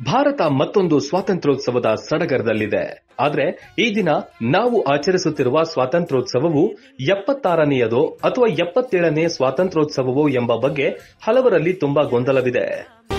ಭಾರತ ಮತ್ತೊಂದು ಸ್ವಾತಂತ್ರ್ಯೋತ್ಸವದ ಸಡಗರದಲ್ಲಿದೆ ಆದ್ರೆ ಈ ದಿನ ನಾವು ಆಚರಿಸುತ್ತಿರುವ ಸ್ವಾತಂತ್ರ್ಯೋತ್ಸವವು ಎಪ್ಪತ್ತಾರನೆಯದೋ ಅಥವಾ ಎಪ್ಪತ್ತೇಳನೇ ಸ್ವಾತಂತ್ರ್ಯೋತ್ಸವವೋ ಎಂಬ ಬಗ್ಗೆ ಹಲವರಲ್ಲಿ ತುಂಬಾ ಗೊಂದಲವಿದೆ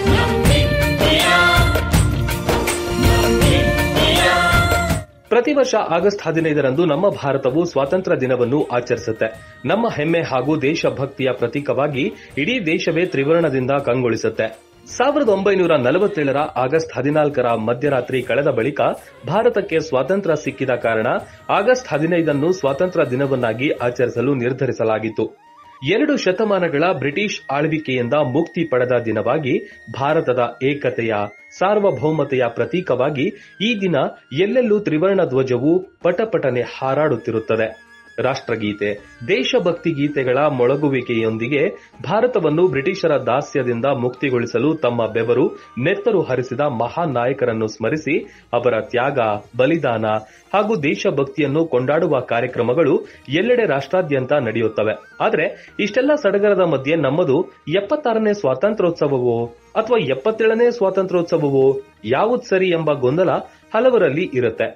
ಪ್ರತಿ ವರ್ಷ ಆಗಸ್ಟ್ ಹದಿನೈದರಂದು ನಮ್ಮ ಭಾರತವು ಸ್ವಾತಂತ್ರ್ಯ ದಿನವನ್ನು ಆಚರಿಸುತ್ತೆ ನಮ್ಮ ಹೆಮ್ಮೆ ಹಾಗೂ ದೇಶಭಕ್ತಿಯ ಪ್ರತೀಕವಾಗಿ ಇಡೀ ದೇಶವೇ ತ್ರಿವರ್ಣದಿಂದ ಕಂಗೊಳಿಸುತ್ತೆ ಸಾವಿರದ ಒಂಬೈನೂರ ನಲವತ್ತೇಳರ ಆಗಸ್ಟ್ ಹದಿನಾಲ್ಕರ ಮಧ್ಯರಾತ್ರಿ ಕಳೆದ ಬಳಿಕ ಭಾರತಕ್ಕೆ ಸ್ವಾತಂತ್ರ್ಯ ಸಿಕ್ಕಿದ ಕಾರಣ ಆಗಸ್ಟ್ ಹದಿನೈದನ್ನು ಸ್ವಾತಂತ್ರ್ಯ ದಿನವನ್ನಾಗಿ ಆಚರಿಸಲು ನಿರ್ಧರಿಸಲಾಗಿತ್ತು ಎರಡು ಶತಮಾನಗಳ ಬ್ರಿಟಿಷ್ ಆಳ್ವಿಕೆಯಿಂದ ಮುಕ್ತಿ ಪಡೆದ ದಿನವಾಗಿ ಭಾರತದ ಏಕತೆಯ ಸಾರ್ವಭೌಮತೆಯ ಪ್ರತೀಕವಾಗಿ ಈ ದಿನ ಎಲ್ಲೆಲ್ಲೂ ತ್ರಿವರ್ಣ ಧ್ವಜವು ಪಟಪಟನೆ ಹಾರಾಡುತ್ತಿರುತ್ತದೆ ರಾಷ್ಟ್ರಗೀತೆ ದೇಶಭಕ್ತಿ ಗೀತೆಗಳ ಮೊಳಗುವಿಕೆಯೊಂದಿಗೆ ಭಾರತವನ್ನು ಬ್ರಿಟಿಷರ ದಾಸ್ಯದಿಂದ ಮುಕ್ತಿಗೊಳಿಸಲು ತಮ್ಮ ಬೆವರು ನೆತ್ತರು ಹರಿಸಿದ ಮಹಾನ್ ನಾಯಕರನ್ನು ಸ್ಮರಿಸಿ ಅವರ ತ್ಯಾಗ ಬಲಿದಾನ ಹಾಗೂ ದೇಶಭಕ್ತಿಯನ್ನು ಕೊಂಡಾಡುವ ಕಾರ್ಯಕ್ರಮಗಳು ಎಲ್ಲೆಡೆ ರಾಷ್ಟ್ರಾದ್ಯಂತ ನಡೆಯುತ್ತವೆ ಆದರೆ ಇಷ್ಟೆಲ್ಲ ಸಡಗರದ ಮಧ್ಯೆ ನಮ್ಮದು ಎಪ್ಪತ್ತಾರನೇ ಸ್ವಾತಂತ್ರ್ಯೋತ್ಸವವೋ ಅಥವಾ ಎಪ್ಪತ್ತೇಳನೇ ಸ್ವಾತಂತ್ರ್ಯೋತ್ಸವವೋ ಯಾವುದು ಸರಿ ಎಂಬ ಗೊಂದಲ ಹಲವರಲ್ಲಿ ಇರುತ್ತೆ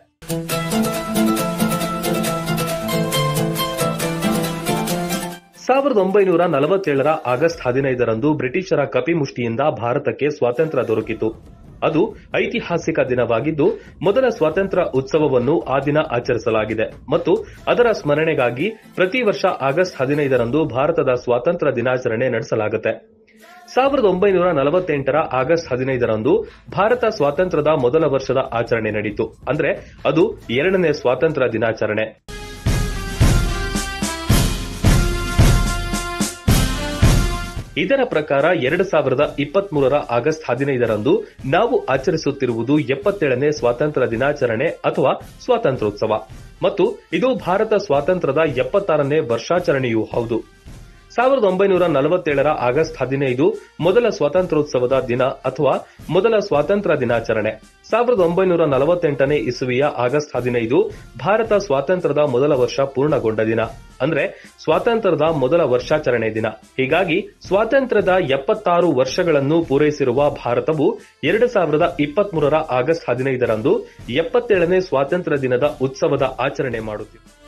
ಸಾವಿರದ ಒಂಬೈನೂರ ನಲವತ್ತೇಳರ ಆಗಸ್ಟ್ ಹದಿನೈದರಂದು ಬ್ರಿಟಿಷರ ಕಪಿಮುಷ್ಟಿಯಿಂದ ಭಾರತಕ್ಕೆ ಸ್ವಾತಂತ್ರ್ಯ ದೊರಕಿತು ಅದು ಐತಿಹಾಸಿಕ ದಿನವಾಗಿದ್ದು ಮೊದಲ ಸ್ವಾತಂತ್ರ್ಯ ಉತ್ಸವವನ್ನು ಆ ದಿನ ಆಚರಿಸಲಾಗಿದೆ ಮತ್ತು ಅದರ ಸ್ಮರಣೆಗಾಗಿ ಪ್ರತಿ ವರ್ಷ ಆಗಸ್ಟ್ ಹದಿನೈದರಂದು ಭಾರತದ ಸ್ವಾತಂತ್ರ್ಯ ದಿನಾಚರಣೆ ನಡೆಸಲಾಗುತ್ತೆ ಸಾವಿರದ ಒಂಬೈನೂರ ನಲವತ್ತೆಂಟರ ಆಗಸ್ಟ್ ಹದಿನೈದರಂದು ಭಾರತ ಸ್ವಾತಂತ್ರ್ಯದ ಮೊದಲ ವರ್ಷದ ಆಚರಣೆ ನಡೆಯಿತು ಅಂದ್ರೆ ಅದು ಎರಡನೇ ಸ್ವಾತಂತ್ರ್ಯ ದಿನಾಚರಣೆ ಇದರ ಪ್ರಕಾರ ಎರಡು ಸಾವಿರದ ಇಪ್ಪತ್ಮೂರರ ಆಗಸ್ಟ್ ಹದಿನೈದರಂದು ನಾವು ಆಚರಿಸುತ್ತಿರುವುದು ಎಪ್ಪತ್ತೇಳನೇ ಸ್ವಾತಂತ್ರ್ಯ ದಿನಾಚರಣೆ ಅಥವಾ ಸ್ವಾತಂತ್ರ್ಯೋತ್ಸವ ಮತ್ತು ಇದು ಭಾರತ ಸ್ವಾತಂತ್ರ್ಯದ ಎಪ್ಪತ್ತಾರನೇ ವರ್ಷಾಚರಣೆಯೂ ಹೌದು ಸಾವಿರದ ಒಂಬೈನೂರ ನಲವತ್ತೇಳರ ಆಗಸ್ಟ್ ಹದಿನೈದು ಮೊದಲ ಸ್ವಾತಂತ್ರ್ಯೋತ್ಸವದ ದಿನ ಅಥವಾ ಮೊದಲ ಸ್ವಾತಂತ್ರ್ಯ ದಿನಾಚರಣೆ ಸಾವಿರದ ಒಂಬೈನೂರ ನಲವತ್ತೆಂಟನೇ ಇಸುವಿಯ ಆಗಸ್ಟ್ ಹದಿನೈದು ಭಾರತ ಸ್ವಾತಂತ್ರ್ಯದ ಮೊದಲ ವರ್ಷ ಪೂರ್ಣಗೊಂಡ ದಿನ ಅಂದ್ರೆ ಸ್ವಾತಂತ್ರ್ಯದ ಮೊದಲ ವರ್ಷಾಚರಣೆ ದಿನ ಹೀಗಾಗಿ ಸ್ವಾತಂತ್ರ್ಯದ ಎಪ್ಪತ್ತಾರು ವರ್ಷಗಳನ್ನು ಪೂರೈಸಿರುವ ಭಾರತವು ಎರಡು ಸಾವಿರದ ಇಪ್ಪತ್ಮೂರರ ಆಗಸ್ಟ್ ಹದಿನೈದರಂದು ಎಪ್ಪತ್ತೇಳನೇ ಸ್ವಾತಂತ್ರ್ಯ ದಿನದ ಉತ್ಸವದ ಆಚರಣೆ ಮಾಡುತ್ತಿದೆ